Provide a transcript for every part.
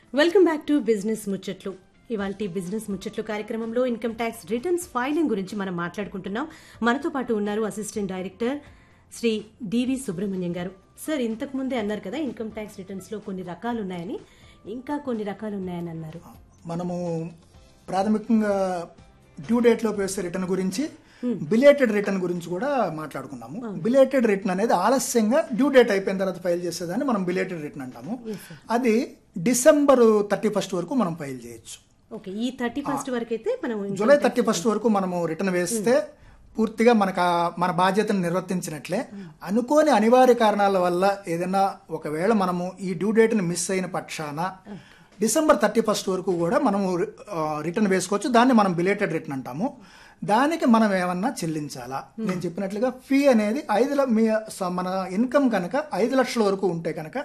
welcome back to business ముచ్చట్లు ఇవాళ business ముచ్చట్లు కార్యక్రమంలో ఇన్కమ్ ట్యాక్స్ రిటర్న్స్ ఫైలింగ్ గురించి మనం మాట్లాడుకుంటున్నాం మనతో పాటు ఉన్నారు అసిస్టెంట్ డైరెక్టర్ శ్రీ డివి సుబ్రహ్మణ్యం గారు సార్ ఇంతకు ముందే అన్నారు కదా ఇన్కమ్ ట్యాక్స్ రిటర్న్స్ లో కొన్ని రకాలు ఉన్నాయని ఇంకా కొన్ని రకాలు ఉన్నాయని అన్నారు మనము ప్రాథమికంగా డ్యూ డేట్ లో వేసే రిటర్న్ గురించి బిలేటెడ్ రిటర్న్ గురించి కూడా మాట్లాడుకున్నాము బిలేటెడ్ రిటర్న్ అనేది ఆలస్యంగా డ్యూ డేట్ అయిపోయిన తర్వాత ఫైల్ చేసేదాన్ని మనం బిలేటెడ్ రిటర్న్ అంటాము అది డిసెంబర్ థర్టీ ఫస్ట్ వరకు మనం ఫైల్ చేయొచ్చు ఓకే ఈ థర్టీ ఫస్ట్ వరకు అయితే మనం జూలై థర్టీ ఫస్ట్ వరకు మనము రిటర్న్ వేస్తే పూర్తిగా మనకు ఆ- మన బాధ్యతను నిర్వర్తించినట్లే అనుకోని అనివార్య కారణాల వల్ల ఏదైనా ఒకవేళ మనము ఈ డ్యూ డేట్ని మిస్ అయిన పక్షాన డిసెంబర్ థర్టీ ఫస్ట్ వరకు కూడా మనము ఆ, రిటర్న్ వేసుకోవచ్చు దాన్ని మనం బిలేటెడ్ రిటర్న్ అంటాము దానికి మనం ఏమన్నా చెల్లించాలా నేను చెప్పినట్లుగా ఫీ అనేది ఐదు ల- మీ స- మన ఇన్కమ్ కనుక ఐదు లక్షల వరకు ఉంటే కనుక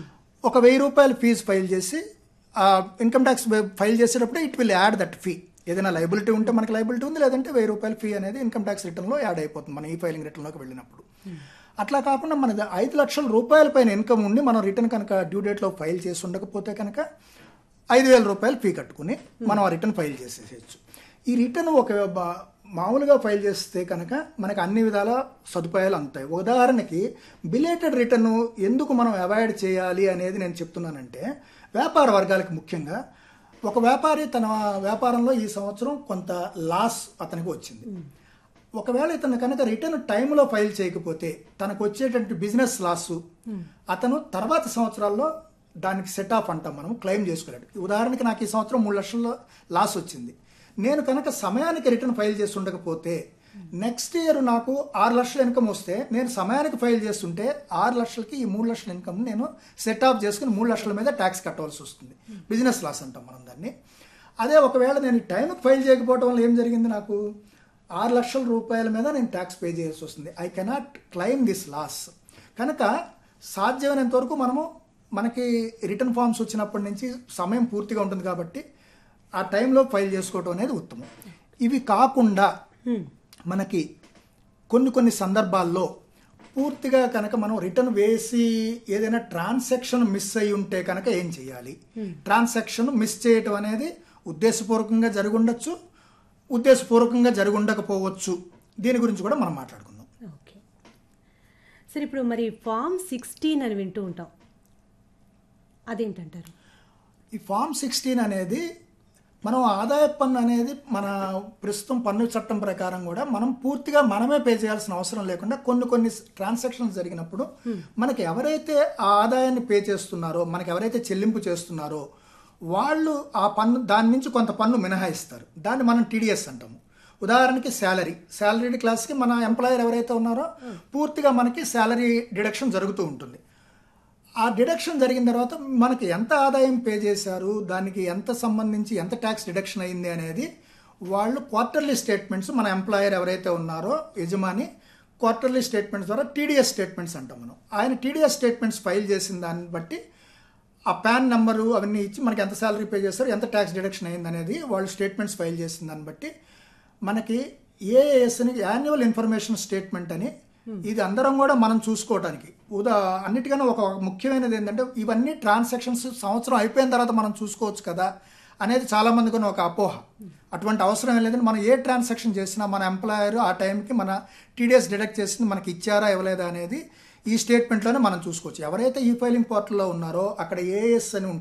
ఒక వెయ్యి రూపాయలు ఫీజు ఫైల్ చేసి ఆ ఇన్కమ్ ట్యాక్స్ ఫైల్ చేసేటప్పుడు it will add that fee ఏదైనా లైబిలిటీ ఉంటే మనకి లైబిలిటీ ఉంది లేదంటే వెయ్యి రూపాయల ఫీ అనేది ఇన్కమ్ ట్యాక్స్ రిటర్న్లో యాడ్ అయిపోతుంది మన ఈ ఫైలింగ్ రిటర్న్లోకి వెళ్ళినప్పుడు అట్లా కాకుండా మన ఐదు లక్షల రూపాయల పైన ఇన్కమ్ ఉండి మనం రిటర్న్ కనుక డ్యూ డేట్లో ఫైల్ చేసి ఉండకపోతే కనుక ఐదు వేల రూపాయలు ఫీ కట్టుకుని మనం ఆ రిటర్న్ ఫైల్ చేసేసేయచ్చు ఈ రిటర్న్ ఒక బా- మామూలుగా ఫైల్ చేస్తే కనుక మనకు అన్ని విధాల సదుపాయాలు అందుతాయి ఉదాహరణకి బిలేటెడ్ రిటర్న్ ఎందుకు మనం అవాయిడ్ చేయాలి అనేది నేను చెప్తున్నానంటే వ్యాపార వర్గాలకు ముఖ్యంగా ఒక వ్యాపారి తన వ్యాపారంలో ఈ సంవత్సరం కొంత లాస్ అతనికి వచ్చింది ఒకవేళ ఇతను కనుక రిటర్న్ టైంలో ఫైల్ చేయకపోతే తనకు వచ్చేటువంటి బిజినెస్ లాస్ అతను తర్వాత సంవత్సరాల్లో దానికి సెట్ ఆఫ్ అంటాం మనం క్లెయిమ్ చేసుకోలేడు ఉదాహరణకి నాకు ఈ సంవత్సరం మూడు లక్షల లాస్ వచ్చింది నేను కనుక సమయానికి రిటర్న్ ఫైల్ చేసి ఉండకపోతే నెక్స్ట్ ఇయర్ నాకు ఆరు లక్షల ఇన్కమ్ వస్తే నేను సమయానికి ఫైల్ చేస్తుంటే ఆరు లక్షలకి ఈ మూడు లక్షల ఇన్కమ్ నేను సెట్ ఆఫ్ చేసుకుని మూడు లక్షల మీద ట్యాక్స్ కట్టవలసి వస్తుంది బిజినెస్ లాస్ అంటాం మనం దాన్ని అదే ఒకవేళ నేను ఈ టైంకి ఫైల్ చేయకపోవడం వల్ల ఏం జరిగింది నాకు ఆరు లక్షల రూపాయల మీద నేను ట్యాక్స్ పే చేయాల్సి వస్తుంది I cannot claim this loss కనుక సాధ్యమైనంత వరకు మనము మనకి రిటర్న్ ఫామ్స్ వచ్చినప్పటి నుంచి సమయం పూర్తిగా ఉంటుంది కాబట్టి ఆ టైంలో ఫైల్ చేసుకోవడం అనేది ఉత్తమం ఇవి కాకుండా మనకి కొన్ని కొన్ని సందర్భాల్లో పూర్తిగా కనుక మనం రిటర్న్ వేసి ఏదైనా ట్రాన్సాక్షన్ మిస్ అయి ఉంటే కనుక ఏం చేయాలి ట్రాన్సాక్షన్ మిస్ చేయటం అనేది ఉద్దేశపూర్వకంగా జరిగి ఉండొచ్చు ఉద్దేశపూర్వకంగా జరిగి ఉండకపోవచ్చు దీని గురించి కూడా మనం మాట్లాడుకుందాం ఓకే సరే ఇప్పుడు మరి ఫామ్ సిక్స్టీన్ అని వింటూ ఉంటాం అదేంటంటారు ఈ ఫామ్ సిక్స్టీన్ అనేది మనం ఆదాయ పన్ను అనేది మన ప్రస్తుతం పన్ను చట్టం ప్రకారం కూడా మనం పూర్తిగా మనమే పే చేయాల్సిన అవసరం లేకుండా కొన్ని కొన్ని ట్రాన్సాక్షన్స్ జరిగినప్పుడు మనకి ఎవరైతే ఆ ఆదాయాన్ని పే చేస్తున్నారో మనకి ఎవరైతే చెల్లింపు చేస్తున్నారో వాళ్ళు ఆ పన్ను దాని నుంచి కొంత పన్ను మినహాయిస్తారు దాన్ని మనం టీడీఎస్ అంటాము ఉదాహరణకి శాలరీ శాలరీ క్లాస్కి మన ఎంప్లాయర్ ఎవరైతే ఉన్నారో పూర్తిగా మనకి శాలరీ డిడక్షన్ జరుగుతూ ఉంటుంది ఆ డిడక్షన్ జరిగిన తర్వాత మనకి ఎంత ఆదాయం పే చేశారు దానికి ఎంత సంబంధించి ఎంత ట్యాక్స్ డిడక్షన్ అయింది అనేది వాళ్ళు క్వార్టర్లీ స్టేట్మెంట్స్ మన ఎంప్లాయర్ ఎవరైతే ఉన్నారో యజమాని క్వార్టర్లీ స్టేట్మెంట్స్ ద్వారా టీడీఎస్ స్టేట్మెంట్స్ అంటాం మనం ఆయన టీడీఎస్ స్టేట్మెంట్స్ ఫైల్ చేసిన దాన్ని బట్టి ఆ పాన్ నెంబరు అవన్నీ ఇచ్చి మనకి ఎంత శాలరీ పే చేస్తారు ఎంత ట్యాక్స్ డిడక్షన్ అయింది అనేది వాళ్ళు స్టేట్మెంట్స్ ఫైల్ చేసిన దాన్ని బట్టి మనకి ఏఎస్ అని యాన్యువల్ ఇన్ఫర్మేషన్ స్టేట్మెంట్ అని ఇది అందరం కూడా మనం చూసుకోవడానికి ఉదా అన్నిటికన్నా ఒక ముఖ్యమైనది ఏంటంటే ఇవన్నీ ట్రాన్సాక్షన్స్ సంవత్సరం అయిపోయిన తర్వాత మనం చూసుకోవచ్చు కదా అనేది చాలా మందికి ఉన్న ఒక అపోహ అటువంటి అవసరం ఏం లేదని మనం ఏ ట్రాన్సాక్షన్ చేసినా మన ఎంప్లాయర్ ఆ టైంకి మన టీడీఎస్ డిడక్ట్ చేసింది మనకి ఇచ్చారా ఇవ్వలేదా అనేది ఈ స్టేట్మెంట్లోనే మనం చూసుకోవచ్చు ఎవరైతే ఈ ఫైలింగ్ పోర్టల్లో ఉన్నారో అక్కడ ఏఎస్ అని